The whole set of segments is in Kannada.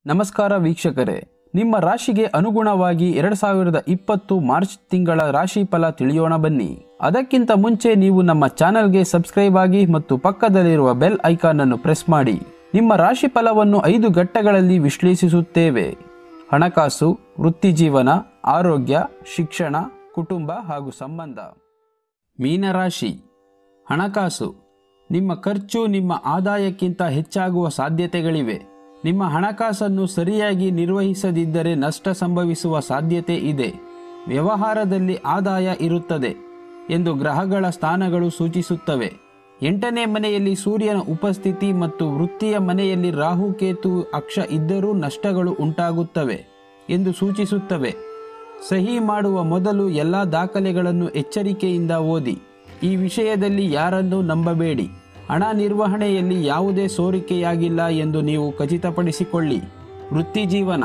ನಮಸ್ಕಾರ ವೀಕ್ಷಕರೇ ನಿಮ್ಮ ರಾಶಿಗೆ ಅನುಗುಣವಾಗಿ ಎರಡು ಸಾವಿರದ ಇಪ್ಪತ್ತು ಮಾರ್ಚ್ ತಿಂಗಳ ರಾಶಿ ಫಲ ತಿಳಿಯೋಣ ಬನ್ನಿ ಅದಕ್ಕಿಂತ ಮುಂಚೆ ನೀವು ನಮ್ಮ ಚಾನೆಲ್ಗೆ ಸಬ್ಸ್ಕ್ರೈಬ್ ಆಗಿ ಮತ್ತು ಪಕ್ಕದಲ್ಲಿರುವ ಬೆಲ್ ಐಕಾನ್ ಅನ್ನು ಪ್ರೆಸ್ ಮಾಡಿ ನಿಮ್ಮ ರಾಶಿ ಫಲವನ್ನು ಐದು ಘಟ್ಟಗಳಲ್ಲಿ ವಿಶ್ಲೇಷಿಸುತ್ತೇವೆ ಹಣಕಾಸು ವೃತ್ತಿಜೀವನ ಆರೋಗ್ಯ ಶಿಕ್ಷಣ ಕುಟುಂಬ ಹಾಗೂ ಸಂಬಂಧ ಮೀನರಾಶಿ ಹಣಕಾಸು ನಿಮ್ಮ ಖರ್ಚು ನಿಮ್ಮ ಆದಾಯಕ್ಕಿಂತ ಹೆಚ್ಚಾಗುವ ಸಾಧ್ಯತೆಗಳಿವೆ ನಿಮ್ಮ ಹಣಕಾಸನ್ನು ಸರಿಯಾಗಿ ನಿರ್ವಹಿಸದಿದ್ದರೆ ನಷ್ಟ ಸಂಭವಿಸುವ ಸಾಧ್ಯತೆ ಇದೆ ವ್ಯವಹಾರದಲ್ಲಿ ಆದಾಯ ಇರುತ್ತದೆ ಎಂದು ಗ್ರಹಗಳ ಸ್ಥಾನಗಳು ಸೂಚಿಸುತ್ತವೆ ಎಂಟನೇ ಮನೆಯಲ್ಲಿ ಸೂರ್ಯನ ಉಪಸ್ಥಿತಿ ಮತ್ತು ವೃತ್ತಿಯ ಮನೆಯಲ್ಲಿ ರಾಹುಕೇತು ಅಕ್ಷ ಇದ್ದರೂ ನಷ್ಟಗಳು ಉಂಟಾಗುತ್ತವೆ ಎಂದು ಸೂಚಿಸುತ್ತವೆ ಸಹಿ ಮಾಡುವ ಮೊದಲು ಎಲ್ಲ ದಾಖಲೆಗಳನ್ನು ಎಚ್ಚರಿಕೆಯಿಂದ ಓದಿ ಈ ವಿಷಯದಲ್ಲಿ ಯಾರನ್ನೂ ನಂಬಬೇಡಿ ಹಣ ನಿರ್ವಹಣೆಯಲ್ಲಿ ಯಾವುದೇ ಸೋರಿಕೆಯಾಗಿಲ್ಲ ಎಂದು ನೀವು ಖಚಿತಪಡಿಸಿಕೊಳ್ಳಿ ವೃತ್ತಿಜೀವನ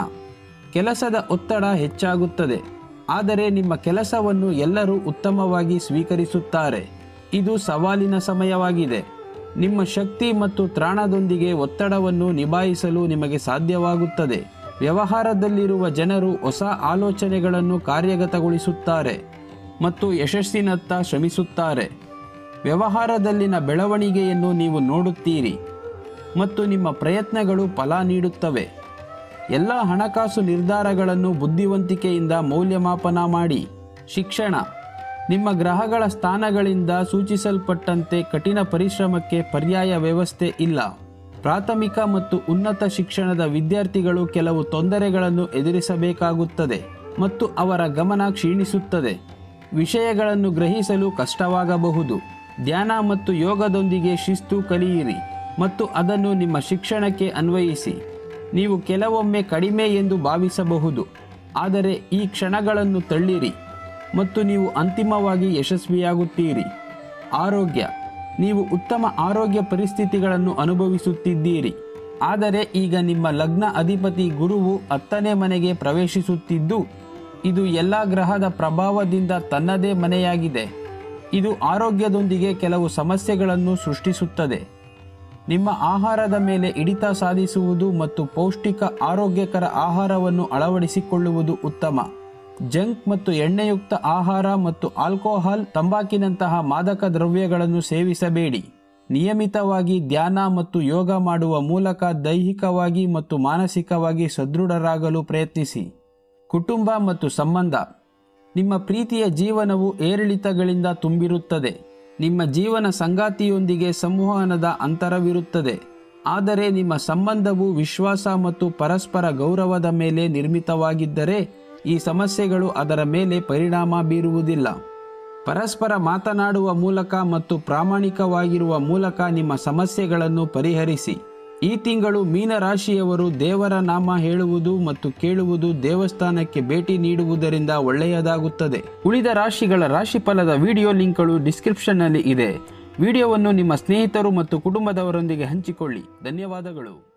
ಕೆಲಸದ ಒತ್ತಡ ಹೆಚ್ಚಾಗುತ್ತದೆ ಆದರೆ ನಿಮ್ಮ ಕೆಲಸವನ್ನು ಎಲ್ಲರೂ ಉತ್ತಮವಾಗಿ ಸ್ವೀಕರಿಸುತ್ತಾರೆ ಇದು ಸವಾಲಿನ ಸಮಯವಾಗಿದೆ ನಿಮ್ಮ ಶಕ್ತಿ ಮತ್ತು ತ್ರಾಣದೊಂದಿಗೆ ಒತ್ತಡವನ್ನು ನಿಭಾಯಿಸಲು ನಿಮಗೆ ಸಾಧ್ಯವಾಗುತ್ತದೆ ವ್ಯವಹಾರದಲ್ಲಿರುವ ಜನರು ಹೊಸ ಆಲೋಚನೆಗಳನ್ನು ಕಾರ್ಯಗತಗೊಳಿಸುತ್ತಾರೆ ಮತ್ತು ಯಶಸ್ಸಿನತ್ತ ಶ್ರಮಿಸುತ್ತಾರೆ ವ್ಯವಹಾರದಲ್ಲಿನ ಬೆಳವಣಿಗೆಯನ್ನು ನೀವು ನೋಡುತ್ತೀರಿ ಮತ್ತು ನಿಮ್ಮ ಪ್ರಯತ್ನಗಳು ಫಲ ನೀಡುತ್ತವೆ ಎಲ್ಲ ಹಣಕಾಸು ನಿರ್ಧಾರಗಳನ್ನು ಬುದ್ಧಿವಂತಿಕೆಯಿಂದ ಮೌಲ್ಯಮಾಪನ ಮಾಡಿ ಶಿಕ್ಷಣ ನಿಮ್ಮ ಗ್ರಹಗಳ ಸ್ಥಾನಗಳಿಂದ ಸೂಚಿಸಲ್ಪಟ್ಟಂತೆ ಕಠಿಣ ಪರಿಶ್ರಮಕ್ಕೆ ಪರ್ಯಾಯ ವ್ಯವಸ್ಥೆ ಇಲ್ಲ ಪ್ರಾಥಮಿಕ ಮತ್ತು ಉನ್ನತ ಶಿಕ್ಷಣದ ವಿದ್ಯಾರ್ಥಿಗಳು ಕೆಲವು ತೊಂದರೆಗಳನ್ನು ಎದುರಿಸಬೇಕಾಗುತ್ತದೆ ಮತ್ತು ಅವರ ಗಮನ ಕ್ಷೀಣಿಸುತ್ತದೆ ವಿಷಯಗಳನ್ನು ಗ್ರಹಿಸಲು ಕಷ್ಟವಾಗಬಹುದು ಧ್ಯಾನ ಮತ್ತು ಯೋಗದೊಂದಿಗೆ ಶಿಸ್ತು ಕಲಿಯಿರಿ ಮತ್ತು ಅದನ್ನು ನಿಮ್ಮ ಶಿಕ್ಷಣಕ್ಕೆ ಅನ್ವಯಿಸಿ ನೀವು ಕೆಲವೊಮ್ಮೆ ಕಡಿಮೆ ಎಂದು ಭಾವಿಸಬಹುದು ಆದರೆ ಈ ಕ್ಷಣಗಳನ್ನು ತಳ್ಳಿರಿ ಮತ್ತು ನೀವು ಅಂತಿಮವಾಗಿ ಯಶಸ್ವಿಯಾಗುತ್ತೀರಿ ಆರೋಗ್ಯ ನೀವು ಉತ್ತಮ ಆರೋಗ್ಯ ಪರಿಸ್ಥಿತಿಗಳನ್ನು ಅನುಭವಿಸುತ್ತಿದ್ದೀರಿ ಆದರೆ ಈಗ ನಿಮ್ಮ ಲಗ್ನ ಅಧಿಪತಿ ಗುರುವು ಹತ್ತನೇ ಮನೆಗೆ ಪ್ರವೇಶಿಸುತ್ತಿದ್ದು ಇದು ಎಲ್ಲ ಗ್ರಹದ ಪ್ರಭಾವದಿಂದ ತನ್ನದೇ ಮನೆಯಾಗಿದೆ ಇದು ಆರೋಗ್ಯದೊಂದಿಗೆ ಕೆಲವು ಸಮಸ್ಯೆಗಳನ್ನು ಸೃಷ್ಟಿಸುತ್ತದೆ ನಿಮ್ಮ ಆಹಾರದ ಮೇಲೆ ಹಿಡಿತ ಸಾಧಿಸುವುದು ಮತ್ತು ಪೌಷ್ಟಿಕ ಆರೋಗ್ಯಕರ ಆಹಾರವನ್ನು ಅಳವಡಿಸಿಕೊಳ್ಳುವುದು ಉತ್ತಮ ಜಂಕ್ ಮತ್ತು ಎಣ್ಣೆಯುಕ್ತ ಆಹಾರ ಮತ್ತು ಆಲ್ಕೋಹಾಲ್ ತಂಬಾಕಿನಂತಹ ಮಾದಕ ದ್ರವ್ಯಗಳನ್ನು ಸೇವಿಸಬೇಡಿ ನಿಯಮಿತವಾಗಿ ಧ್ಯಾನ ಮತ್ತು ಯೋಗ ಮಾಡುವ ಮೂಲಕ ದೈಹಿಕವಾಗಿ ಮತ್ತು ಮಾನಸಿಕವಾಗಿ ಸದೃಢರಾಗಲು ಪ್ರಯತ್ನಿಸಿ ಕುಟುಂಬ ಮತ್ತು ಸಂಬಂಧ ನಿಮ್ಮ ಪ್ರೀತಿಯ ಜೀವನವು ಏರಿಳಿತಗಳಿಂದ ತುಂಬಿರುತ್ತದೆ ನಿಮ್ಮ ಜೀವನ ಸಂಗಾತಿಯೊಂದಿಗೆ ಸಂವಹನದ ಅಂತರವಿರುತ್ತದೆ ಆದರೆ ನಿಮ್ಮ ಸಂಬಂಧವು ವಿಶ್ವಾಸ ಮತ್ತು ಪರಸ್ಪರ ಗೌರವದ ಮೇಲೆ ನಿರ್ಮಿತವಾಗಿದ್ದರೆ ಈ ಸಮಸ್ಯೆಗಳು ಅದರ ಮೇಲೆ ಪರಿಣಾಮ ಬೀರುವುದಿಲ್ಲ ಪರಸ್ಪರ ಮಾತನಾಡುವ ಮೂಲಕ ಮತ್ತು ಪ್ರಾಮಾಣಿಕವಾಗಿರುವ ಮೂಲಕ ನಿಮ್ಮ ಸಮಸ್ಯೆಗಳನ್ನು ಪರಿಹರಿಸಿ ಈ ತಿಂಗಳು ಮೀನರಾಶಿಯವರು ದೇವರ ನಾಮ ಹೇಳುವುದು ಮತ್ತು ಕೇಳುವುದು ದೇವಸ್ಥಾನಕ್ಕೆ ಭೇಟಿ ನೀಡುವುದರಿಂದ ಒಳ್ಳೆಯದಾಗುತ್ತದೆ ಉಳಿದ ರಾಶಿಗಳ ರಾಶಿಫಲದ ವಿಡಿಯೋ ಲಿಂಕ್ಗಳು ಡಿಸ್ಕ್ರಿಪ್ಷನ್ನಲ್ಲಿ ಇದೆ ವಿಡಿಯೋವನ್ನು ನಿಮ್ಮ ಸ್ನೇಹಿತರು ಮತ್ತು ಕುಟುಂಬದವರೊಂದಿಗೆ ಹಂಚಿಕೊಳ್ಳಿ ಧನ್ಯವಾದಗಳು